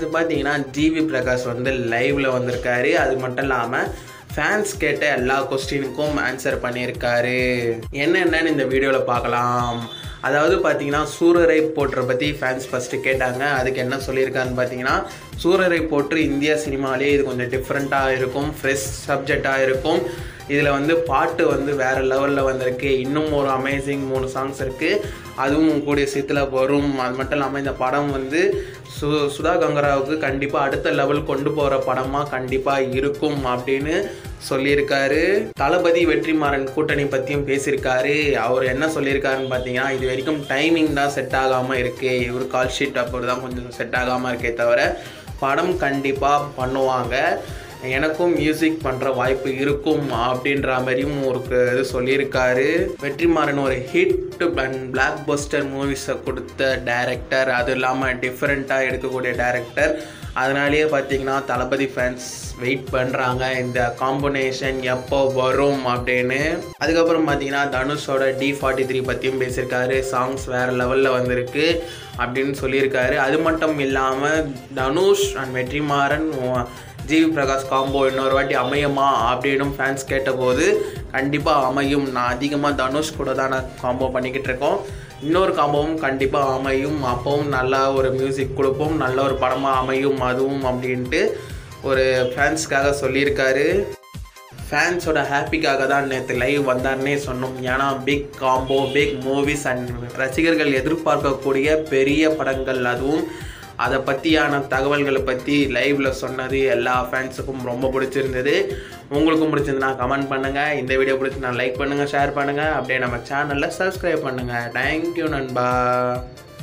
நேற்று பார்த்தீங்கன்னா ஜிவி பிரகாஷ் வந்து லைவ்ல வந்திருக்காரு அது மட்டும் இல்லாமல் ஃபேன்ஸ் கேட்ட எல்லா கொஸ்டினுக்கும் ஆன்சர் பண்ணியிருக்காரு என்னென்னன்னு இந்த வீடியோவில் பார்க்கலாம் அதாவது பார்த்தீங்கன்னா சூரரை போற்றை பற்றி ஃபேன்ஸ் ஃபஸ்ட்டு கேட்டாங்க அதுக்கு என்ன சொல்லியிருக்காருன்னு பார்த்தீங்கன்னா சூரரை போற்று இந்திய சினிமாலே இது கொஞ்சம் டிஃப்ரெண்ட்டாக இருக்கும் ஃப்ரெஷ் சப்ஜெக்டாக இருக்கும் இதில் வந்து பாட்டு வந்து வேறு லெவலில் வந்திருக்கு இன்னும் ஒரு அமேசிங் மூணு சாங்ஸ் இருக்குது அதுவும் கூடிய சீத்தில் வரும் அது மட்டும் இல்லாமல் இந்த படம் வந்து சு சுதா கங்கராவுக்கு கண்டிப்பாக அடுத்த லெவல் கொண்டு போகிற படமாக கண்டிப்பாக இருக்கும் அப்படின்னு சொல்லியிருக்காரு தளபதி வெற்றிமாறன் கூட்டணி பற்றியும் பேசியிருக்காரு அவர் என்ன சொல்லியிருக்காருன்னு பார்த்தீங்கன்னா இது வரைக்கும் டைமிங் தான் செட் ஆகாமல் இருக்குது இவர் கால் ஷீட் அப்படி தான் கொஞ்சம் செட் ஆகாமல் இருக்கே தவிர படம் கண்டிப்பாக பண்ணுவாங்க எனக்கும் மியூசிக் பண்ணுற வாய்ப்பு இருக்கும் அப்படின்ற மாதிரியும் ஒரு க- இது சொல்லியிருக்காரு வெற்றிமாறன் ஒரு ஹிட் அண்ட் பிளாக் பஸ்டர் மூவிஸை கொடுத்த டைரக்டர் அது இல்லாமல் டிஃப்ரெண்ட்டாக எடுக்கக்கூடிய டைரக்டர் அதனாலேயே பார்த்தீங்கன்னா தளபதி ஃபேன்ஸ் வெயிட் பண்ணுறாங்க இந்த காம்பினேஷன் எப்போ வரும் அப்படின்னு அதுக்கப்புறம் பார்த்தீங்கன்னா தனுஷோட டி ஃபார்ட்டி த்ரீ பற்றியும் பேசியிருக்காரு சாங்ஸ் வேறு லெவலில் வந்திருக்கு அப்படின்னு சொல்லியிருக்காரு அது மட்டும் இல்லாமல் தனுஷ் அண்ட் வெற்றிமாறன் உ- ஜிவி பிரகாஷ் காம்போ இன்னொரு வாட்டி அமையுமா அப்படின்னும் ஃபேன்ஸ் கேட்டபோது கண்டிப்பாக அமையும் நான் அதிகமாக தனுஷ் கூட தான் நான் காம்போ பண்ணிக்கிட்டு இருக்கோம் இன்னொரு காம்போவும் கண்டிப்பாக அமையும் அப்பவும் நல்லா ஒரு மியூசிக் கொடுப்போம் நல்ல ஒரு படமாக அமையும் அதுவும் அப்படின்ட்டு ஒரு ஃபேன்ஸ்க்காக சொல்லியிருக்காரு ஃபேன்ஸோட ஹாப்பிக்காக தான் நேற்று லைவ் வந்தார்னே சொன்னோம் ஏன்னா big combo big movies and ரசிகர்கள் எதிர்பார்க்கக்கூடிய பெரிய படங்கள் அதுவும் அதை பற்றியான தகவல்களை பற்றி லைவ்ல சொன்னது எல்லா ஃபேன்ஸுக்கும் ரொம்ப பிடிச்சிருந்தது உங்களுக்கும் பிடிச்சிருந்தா கமெண்ட் பண்ணுங்கள் இந்த வீடியோ பிடிச்சிருந்தா லைக் பண்ணுங்கள் ஷேர் பண்ணுங்கள் அப்படியே நம்ம சேனலில் சப்ஸ்கிரைப் பண்ணுங்கள் தேங்க்யூ நண்பா